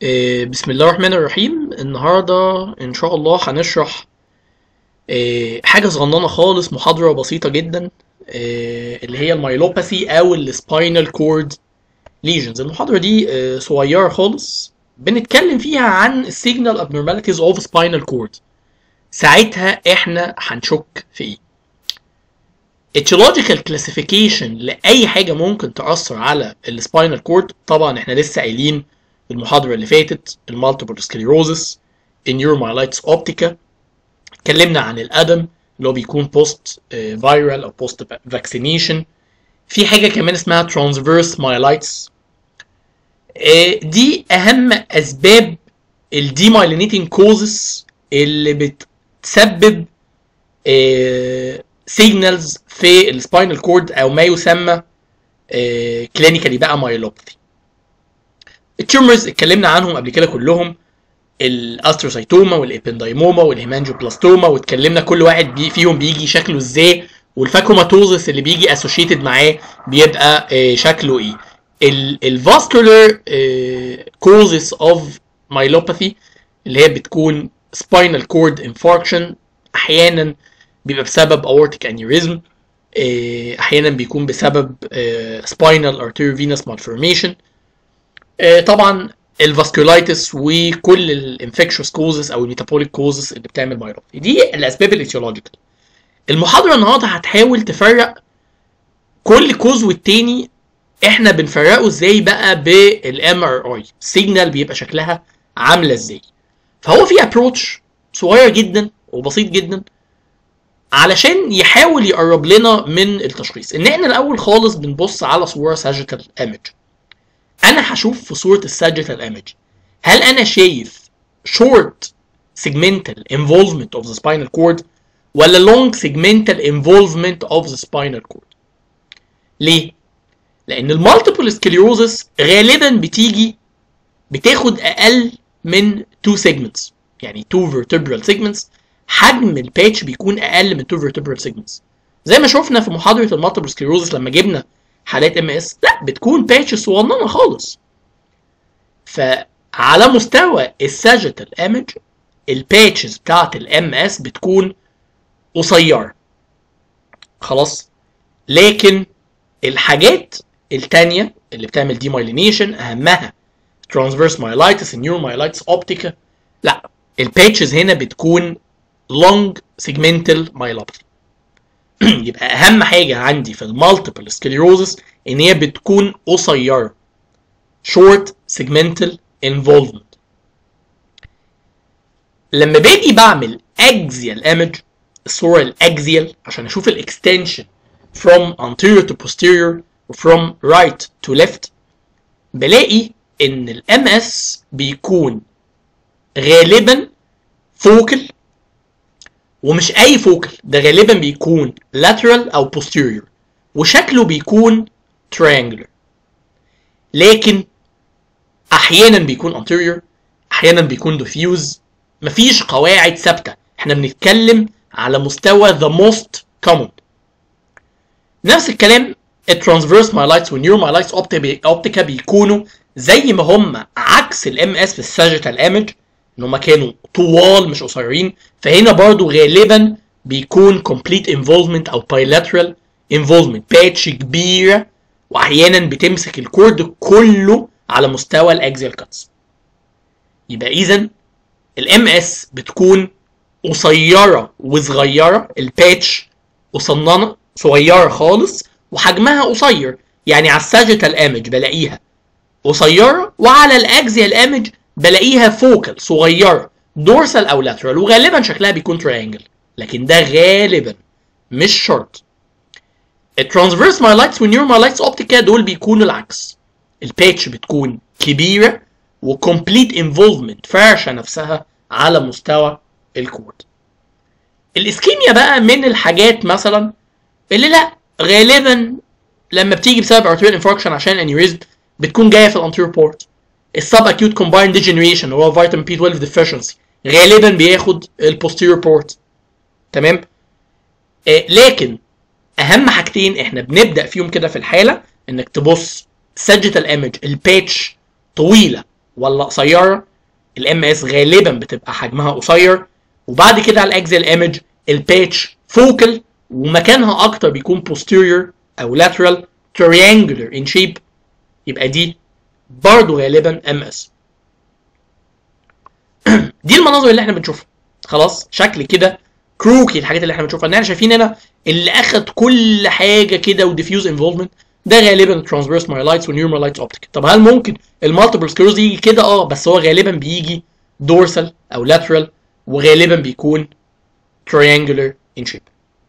آه، بسم الله الرحمن الرحيم النهاردة إن شاء الله هنشرح آه، حاجة صغننة خالص محاضرة بسيطة جدا آه، اللي هي المايلوباثي أو السباينال كورد ليجنز المحاضرة دي آه، صغيرة خالص بنتكلم فيها عن السيجنال abnormalities of spinal cord ساعتها احنا هنشك في ايه etiological classification لأي حاجة ممكن تأثر على السباينال كورد طبعا احنا لسه قايلين المحاضرة اللي فاتت المالتيبل سكليروزس النيورومايلايتس اوبتيكا اتكلمنا عن الأدم اللي هو بيكون بوست فايرال او بوست فاكسينيشن في حاجة كمان اسمها ترانسفيرس مايلايتس دي أهم أسباب الديمايلينيتنج كوزس اللي بتسبب سيجنالز في السباينال كورد او ما يسمى كلينيكالي بقى مايلوباثي التيومرز اتكلمنا عنهم قبل كده كلهم الاستروسايتوما والابندايموما والهيمانجيوبلاستوما واتكلمنا كل واحد بي فيهم بيجي شكله ازاي والفاكوماتوزس اللي بيجي اسوشيتد معاه بيبقى آه، شكله ايه الفاسكولار كوزز اوف مايلوباثي اللي هي بتكون spinal cord infarction احيانا بيبقى بسبب aortic aneurysm آه، احيانا بيكون بسبب آه، spinal arteriovenous malformation آه، طبعا الفاسكولايتس وكل الانفكشوس كوزز او الميتابوليك كوزز اللي بتعمل مايلوباثي دي الاسباب الايتيولوجيكال المحاضره النهارده هتحاول تفرق كل كوز والتاني احنا بنفرقه ازاي بقى بالام ار اي السيجنال بيبقى شكلها عامله ازاي فهو في ابروتش صغير جدا وبسيط جدا علشان يحاول يقرب لنا من التشخيص ان احنا الاول خالص بنبص على صوره ساجيتال ايمج انا هشوف في صوره الساجيتال ايمج هل انا شايف short segmental involvement of the spinal cord ولا long segmental involvement of the spinal cord ليه لان المالتيبل سكليروزس غالبا بتيجي بتاخد اقل من 2 segments يعني 2 vertebral segments حجم الباتش بيكون اقل من 2 vertebral segments زي ما شفنا في محاضره المالتيبل سكليروزس لما جبنا حالات ام اس لا بتكون باتش صغننه خالص فعلى مستوى الساجيتال ايمج الباتشز بتاعت الام اس بتكون قصيره خلاص لكن الحاجات التانية اللي بتعمل ديمايلينيشن اهمها ترانسفيرس مايلايتس النيورومايلايتس اوبتيكا لا الباتشز هنا بتكون لونج سيجمنتال مايلوباثي يبقى اهم حاجه عندي في المالتيبل سكليروزس ان هي بتكون قصيره شورت سيجمنتال انفولفمنت لما باجي بعمل اكزيال ايمج الصوره الاكزيال عشان اشوف الاكستنشن from anterior to posterior و from right to left بلاقي ان الام اس بيكون غالبا فوكل ومش اي فوكل ده غالبا بيكون lateral او posterior وشكله بيكون triangular لكن احيانا بيكون anterior احيانا بيكون diffuse مفيش قواعد ثابته احنا بنتكلم على مستوى the most common نفس الكلام الترانسفيرس مايلايتس والنيورومايلايتس اوبتيكا بيكونوا زي ما هم عكس الام اس في الساجيتال ايمج ان هم كانوا طوال مش قصيرين فهنا برضو غالبا بيكون complete involvement او bilateral involvement باتش كبيره واحيانا بتمسك الكورد كله على مستوى الاكزيال كاتس يبقى اذا الام اس بتكون قصيره وصغيره الباتش قصننه صغيره خالص وحجمها قصير يعني على الساجيتال ايمج بلاقيها قصيره وعلى الاكزيال ايمج بلاقيها فوكال صغيره دورسال او لاترال وغالبا شكلها بيكون تريانجل لكن ده غالبا مش شرط الترانسفيرس مايلايتس والنيورومايلايتس اوبتيكا دول بيكونوا العكس الباتش بتكون كبيره وكومبليت انفولفمنت فرشه نفسها على مستوى الكورد الاسكيميا بقى من الحاجات مثلا اللي لا غالبا لما بتيجي بسبب ارتيريال انفاركشن عشان انيوريزم بتكون جايه في الانتيريور بورت السب اكيوت كومبايند ديجنريشن اللي هو فيتامين بي 12 ديفيشنسي غالبا بياخد البوستيريور بورت تمام آه لكن اهم حاجتين احنا بنبدا فيهم كده في الحاله انك تبص ساجيتال ايمج الباتش طويله ولا قصيره الام اس غالبا بتبقى حجمها قصير وبعد كده على الاكزيال ايمج الباتش فوكل ومكانها اكتر بيكون posterior او lateral triangular in shape يبقى دي برضه غالبا ام اس دي المناظر اللي احنا بنشوفها خلاص شكل كده كروكي الحاجات اللي احنا بنشوفها ان احنا شايفين هنا اللي اخد كل حاجه كده وديفيوز انفولفمنت ده غالبا الترانسفيرس مايلايتس والنيومرلايتس اوبتيك طب هل ممكن المالتيبل سكلروز يجي كده اه بس هو غالبا بيجي دورسال او لاترال وغالبا بيكون triangular in shape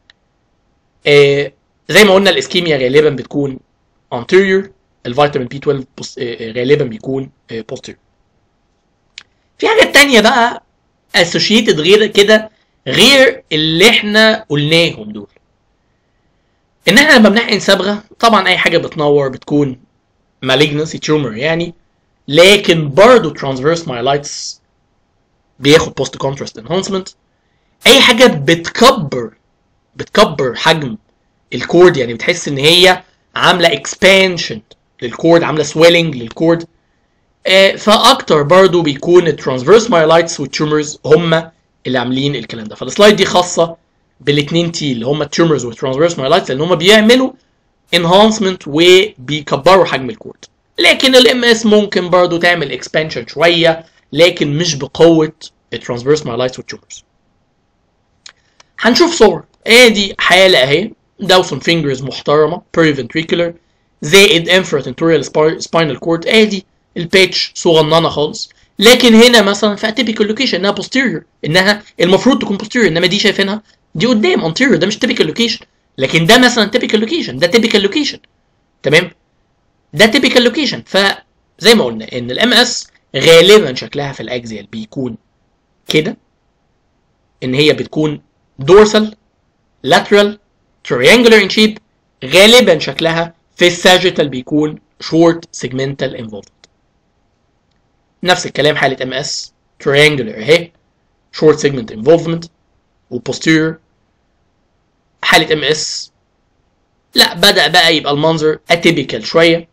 آه زي ما قلنا الاسكيميا غالبا بتكون anterior الفيتامين بي 12 بوس- آه، آه، غالبا بيكون آه، posterior في حاجات تانية بقى associated غير كده غير اللي احنا قلناهم دول ان احنا لما بنحقن صبغه طبعا اي حاجه بتنور بتكون malignancy tumor يعني لكن برضه transverse myelitis بياخد post contrast enhancement اي حاجه بتكبر بتكبر حجم الكورد يعني بتحس ان هي عامله expansion للكورد عامله swelling للكورد آه، فاكتر برضو بيكون الترانسفيرس مايلايتس والتيومرز هم اللي عاملين الكلام ده فالسلايد دي خاصه بالاثنين تي اللي هم التيومرز والترانسفيرس مايلايتس لان هم بيعملوا انهانسمنت وبيكبروا حجم الكورد لكن الام اس ممكن برضو تعمل اكسبانشن شويه لكن مش بقوه الترانسفيرس مايلايتس والتيومرز هنشوف صور ادي حاله اهي داوسون فينجرز محترمه بيريفنتريكولر زائد انفراتنتوريال سباينال كورد ادي الباتش صغننه خالص لكن هنا مثلا في اتيبيكال لوكيشن انها posterior انها المفروض تكون posterior انما دي شايفينها دي قدام anterior ده مش typical لوكيشن لكن ده مثلا typical لوكيشن ده typical لوكيشن تمام ده typical لوكيشن فزي ما قلنا ان الام اس غالبا شكلها في الاكزيال بيكون كده ان هي بتكون dorsal lateral triangular in shape غالبا شكلها في الساجيتال بيكون short segmental involvement نفس الكلام حالة ام اس triangular اهي short segment involvement و posterior حالة ام اس لا بدأ بقى يبقى المنظر اتيبيكال شوية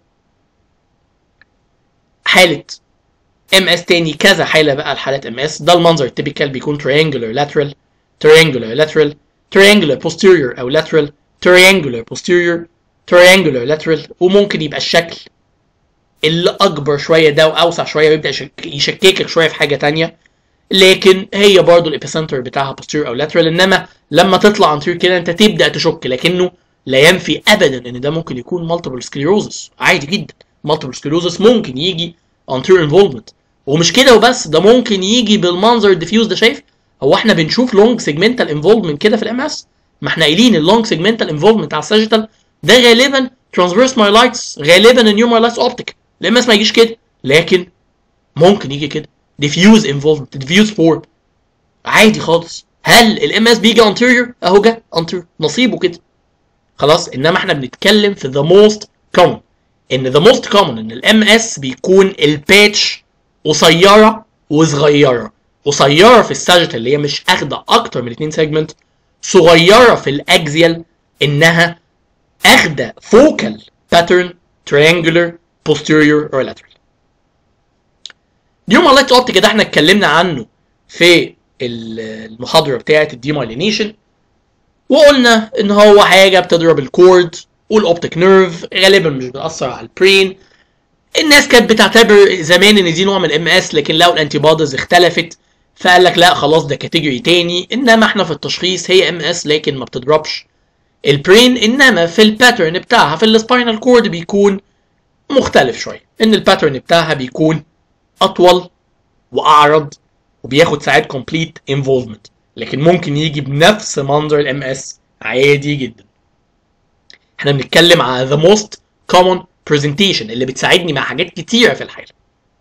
حالة ام اس تاني كذا حالة بقى الحالات ام اس ده المنظر التيبيكال بيكون triangular lateral triangular lateral triangular posterior او lateral triangular posterior triangular lateral وممكن يبقى الشكل اللي اكبر شويه ده واوسع شويه ويبدا يشك- يشككك شويه في حاجه تانية لكن هي برضو الابيسنتر بتاعها posterior او lateral انما لما تطلع anterior كده انت تبدا تشك لكنه لا ينفي ابدا ان ده ممكن يكون multiple sclerosis عادي جدا multiple sclerosis ممكن يجي anterior involvement ومش كده وبس ده ممكن يجي بالمنظر الديفيوز ده شايف هو احنا بنشوف لونج سيجمنتال انفولفمنت كده في الام اس ما احنا قايلين اللونج سيجمنتال انفولفمنت على الساجيتال ده غالبا ترانسفيرس مايلايتس غالبا النيو مايلايتس اوبتيك الام اس ما يجيش كده لكن ممكن يجي كده ديفيوز انفولفمنت ديفيوز فورم عادي خالص هل الام اس بيجي انتيريور اهو جه انتيريور نصيبه كده خلاص انما احنا بنتكلم في ذا موست كومن ان ذا موست كومن ان الام اس بيكون الباتش قصيره وصغيره قصيره في الساجيتال اللي هي مش اخده اكتر من 2 سيجمنت صغيره في الاكزيال انها اخده فوكال باترن triangular posterior or lateral ديوما لايت اوبتيك ده احنا اتكلمنا عنه في المحاضره بتاعه الديمايلينيشن وقلنا ان هو حاجه بتضرب الكورد والاوبتيك نيرف غالبا مش بتاثر على البرين الناس كانت بتعتبر زمان ان دي نوع من الام اس لكن لقوا الانتي بوديز اختلفت فقال لك لا خلاص ده كاتيجوري تاني انما احنا في التشخيص هي ام اس لكن ما بتضربش البرين انما في الباترن بتاعها في السباينال كورد بيكون مختلف شويه ان الباترن بتاعها بيكون اطول واعرض وبياخد ساعات كومبليت انفولفمنت لكن ممكن يجي بنفس منظر الام اس عادي جدا احنا بنتكلم على the most common presentation اللي بتساعدني مع حاجات كتيره في الحاله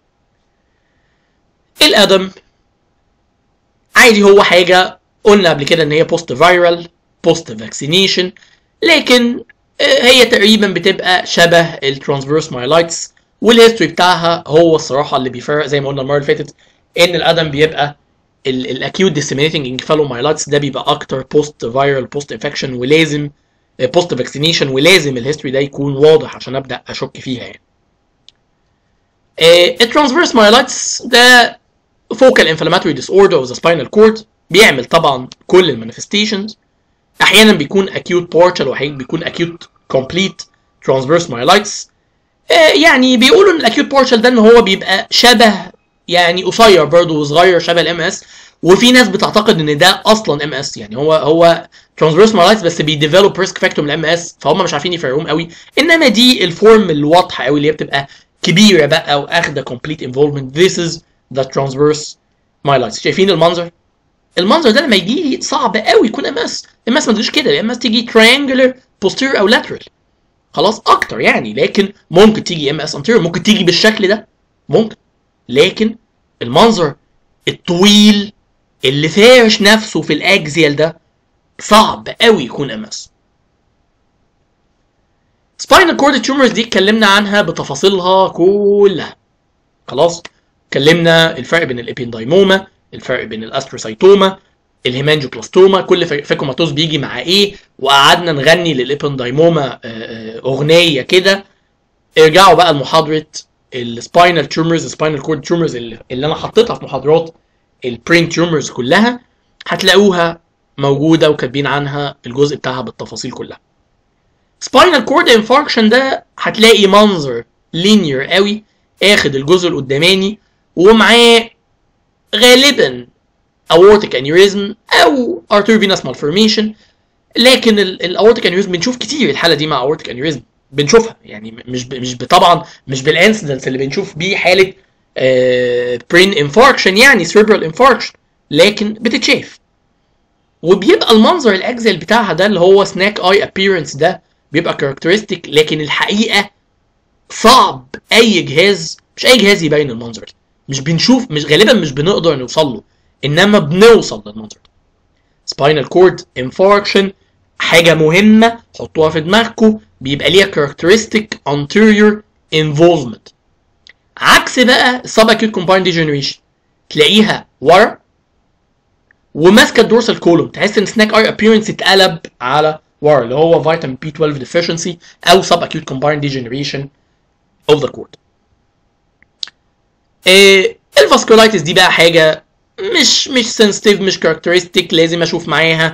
الادم عادي هو حاجه قلنا قبل كده ان هي بوست فايرال بوست فاكسينيشن لكن هي تقريبا بتبقى شبه الترانسفيرس مايلايتس والهيستوري بتاعها هو الصراحه اللي بيفرق زي ما قلنا المره اللي فاتت ان الادم بيبقى الاكيوت ديسيمينيتنج انكفالومايلايتس ده بيبقى اكتر بوست فايرال بوست انفكشن ولازم بوست فاكسينيشن ولازم الهيستوري ده يكون واضح عشان ابدا اشك فيها يعني الترانسفيرس مايلايتس ده فوكال انفلاماتوري ديس اوردر اوف ذا سباينال كورد بيعمل طبعا كل المانيفستيشنز احيانا بيكون اكيوت بارشال واحيانا بيكون اكيوت كومبليت ترانسفيرس مايلايتس يعني بيقولوا ان الاكيوت بارشال ده ان هو بيبقى شبه يعني قصير برضه وصغير شبه الام اس وفي ناس بتعتقد ان ده اصلا ام اس يعني هو هو ترانسفيرس مايلايتس بس بيديفلوب ريسك فاكتور من الام اس فهم مش عارفين يفرقوهم قوي انما دي الفورم الواضحه قوي اللي هي بتبقى كبيره بقى واخده complete involvement this is the transverse myelitis شايفين المنظر المنظر ده لما يجي لي صعب قوي يكون ام اس ام اس ما تجيش كده الام اس تيجي triangular posterior او lateral خلاص اكتر يعني لكن ممكن تيجي ام اس anterior ممكن تيجي بالشكل ده ممكن لكن المنظر الطويل اللي فارش نفسه في الاكزيال ده صعب قوي يكون ام اس سباينال كورد تيومرز دي اتكلمنا عنها بتفاصيلها كلها خلاص اتكلمنا الفرق بين الابيندايموما الفرق بين الاستروسايتوما الهيمانجوبلاستوما كل فيكوماتوز بيجي مع ايه وقعدنا نغني للابيندايموما اغنيه كده ارجعوا بقى لمحاضره السباينال تيومرز السباينال كورد تيومرز اللي انا حطيتها في محاضرات البرين تيومرز كلها هتلاقوها موجوده وكاتبين عنها الجزء بتاعها بالتفاصيل كلها سباينال كورد انفاركشن ده هتلاقي منظر لينير قوي اخد الجزء القداماني ومعاه غالبا aortic aneurysm او arterial venous malformation لكن الاورتيك انيوريزم بنشوف كتير الحاله دي مع aortic aneurysm بنشوفها يعني مش ب مش ب طبعا مش بالانسيدنس اللي بنشوف بيه حاله برين انفاركشن يعني cerebral انفاركشن لكن بتتشاف وبيبقى المنظر الاكزل بتاعها ده اللي هو سناك اي ابييرنس ده بيبقى كاركترستيك لكن الحقيقه صعب اي جهاز مش اي جهاز يبين المنظر ده مش بنشوف مش غالبا مش بنقدر نوصل له انما بنوصل للمنظر ده سباينال كورد انفاركشن حاجه مهمه حطوها في دماغكم بيبقى ليها كاركترستيك anterior involvement عكس بقى السب اكيوت كومبايند ديجنريشن تلاقيها ورا وماسكه الدورسال كولوم تحس ان سناك اي ابييرنس اتقلب على ورا اللي هو فيتامين بي 12 deficiency او سب اكيوت كومبايند ديجنريشن اوف ذا كورد الفاسكولايتس دي بقى حاجه مش مش سنسيتيف مش كاركترستيك لازم اشوف معاها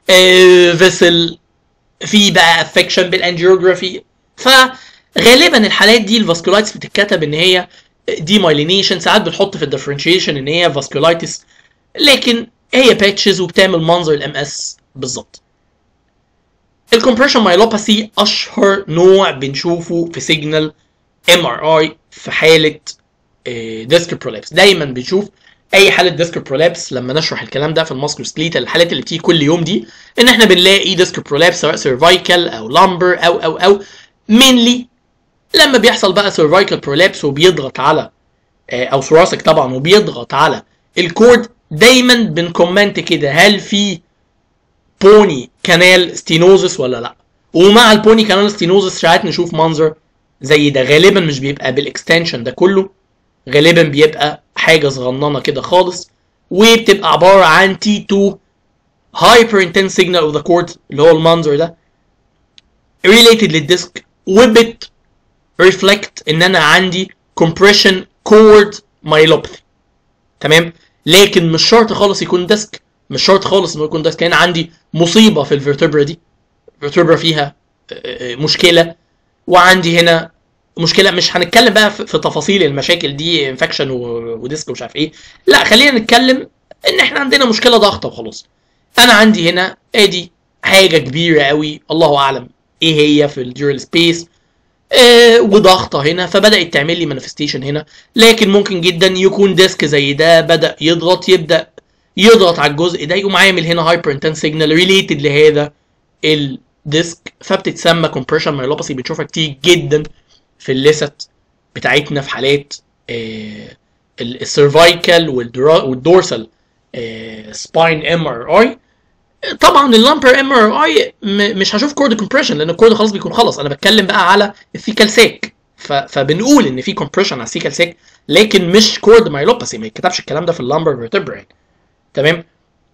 فيسل في بقى افكشن بالانجيوجرافي فغالبا الحالات دي الفاسكولايتس بتتكتب ان هي دي مايلينيشن ساعات بنحط في الديفرنشيشن ان هي فاسكولايتس لكن هي باتشز وبتعمل منظر الام اس بالظبط الكومبريشن مايلوباثي اشهر نوع بنشوفه في سيجنال ام ار اي في حاله ديسك برولابس دايما بنشوف اي حاله ديسك برولابس لما نشرح الكلام ده في الماسكو سكليتا الحالات اللي بتيجي كل يوم دي ان احنا بنلاقي ديسك برولابس سواء سيرفايكال او لامبر او او او مينلي لما بيحصل بقى سيرفايكال برولابس وبيضغط على او ثوراسيك طبعا وبيضغط على الكورد دايما بنكومنت كده هل في بوني كانال ستينوزس ولا لا ومع البوني كانال ستينوزس ساعات نشوف منظر زي ده غالبا مش بيبقى بالاكستنشن ده كله غالبا بيبقى حاجه صغننه كده خالص وبتبقى عباره عن تي 2 هايبر انتنس سيجنال اوف ذا كورد اللي هو المنظر ده ريليتد للديسك وبت ريفلكت ان انا عندي compression كورد مايلوباثي تمام لكن مش شرط خالص يكون ديسك مش شرط خالص انه يكون ديسك كان عندي مصيبه في الفرتبرا دي الفرتبرا فيها مشكله وعندي هنا مشكله مش هنتكلم بقى في تفاصيل المشاكل دي انفكشن وديسك ومش عارف ايه لا خلينا نتكلم ان احنا عندنا مشكله ضغطه وخلاص انا عندي هنا ادي حاجه كبيره قوي الله اعلم ايه هي في الديورال سبيس آه وضغطه هنا فبدات تعمل لي مانيفستيشن هنا لكن ممكن جدا يكون ديسك زي ده بدا يضغط يبدا يضغط على الجزء ده يقوم عامل هنا هايبر انتنس سيجنال ريليتد لهذا الديسك فبتتسمى كومبريشن مايلوباثي بنشوفها كتير جدا في الليست بتاعتنا في حالات آه السيرفايكال والدورسال سباين ام ار اي طبعا اللامبر ام ار اي مش هشوف كورد كومبريشن لان الكورد خلاص بيكون خلص انا بتكلم بقى على الثيكال سيك فبنقول ان في كومبريشن على الثيكال سيك لكن مش كورد مايلوباثي ما يتكتبش الكلام ده في اللامبر فيرتبرا تمام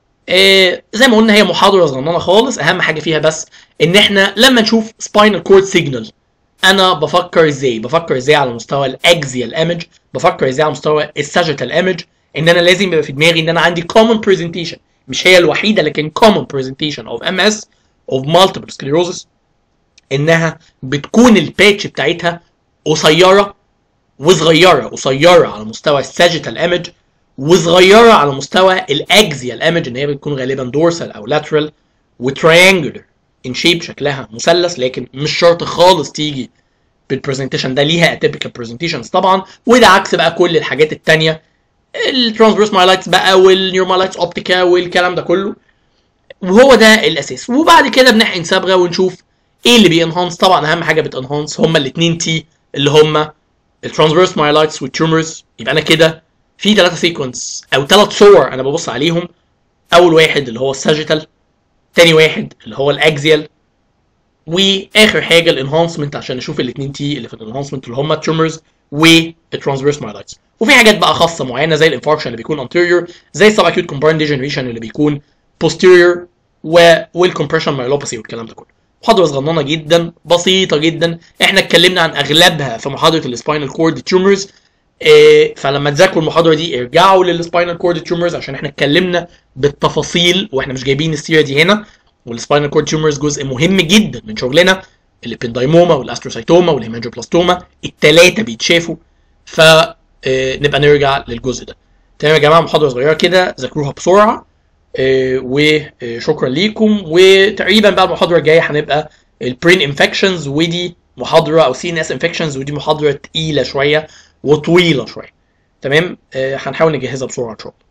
آه زي ما قلنا هي محاضره صغننه خالص اهم حاجه فيها بس ان احنا لما نشوف سباينال كورد سيجنال انا بفكر ازاي بفكر ازاي على مستوى الاكزيال ايمج بفكر ازاي على مستوى الساجيتال ايمج ان انا لازم يبقى في دماغي ان انا عندي common presentation مش هي الوحيده لكن common presentation of MS of multiple sclerosis انها بتكون الباتش بتاعتها قصيره وصغيره قصيره على مستوى الساجيتال ايمج وصغيره على مستوى الاكزيال ايمج ان هي بتكون غالبا دورسال او لاترال وتريانجولر ان شيب شكلها مثلث لكن مش شرط خالص تيجي بالبرزنتيشن ده ليها اتيبيكال برزنتيشنز طبعا وده عكس بقى كل الحاجات التانية الترانسفيرس مايلايتس بقى والنيومالايتس اوبتيكا والكلام ده كله وهو ده الاساس وبعد كده بنحقن صبغه ونشوف ايه اللي بينهانس طبعا اهم حاجه بتنهانس هما الاثنين تي اللي هما الترانسفيرس مايلايتس والتيومرز يبقى انا كده في ثلاثه سيكونس او ثلاث صور انا ببص عليهم اول واحد اللي هو الساجيتال تاني واحد اللي هو الاكزيال واخر حاجه الانهانسمنت عشان نشوف الاثنين تي اللي في الانهانسمنت اللي هم التيومرز والترانسفيرس مايلايتس وفي حاجات بقى خاصه معينه زي الانفاركشن اللي بيكون anterior زي السب اكيوت كومباين ديجنريشن اللي بيكون posterior و والكمبريشن مايلوباثي والكلام ده كله محاضره صغننه جدا بسيطه جدا احنا اتكلمنا عن اغلبها في محاضره السباينال كورد تيومرز إيه فلما تذاكروا المحاضره دي ارجعوا للسباينال كورد تيومرز عشان احنا اتكلمنا بالتفاصيل واحنا مش جايبين السيره دي هنا والسباينال كورد تيومرز جزء مهم جدا من شغلنا الابندايموما والاستروسايتوما والهيمانجوبلاستوما الثلاثه بيتشافوا ف نبقى نرجع للجزء ده تمام يا جماعه محاضره صغيره كده ذاكروها بسرعه وشكرا ليكم وتقريبا بقى المحاضره الجايه هنبقى البرين انفكشنز ودي محاضره او سي ان اس انفكشنز ودي محاضره تقيله شويه وطويله شويه تمام هنحاول نجهزها بسرعه ان شاء الله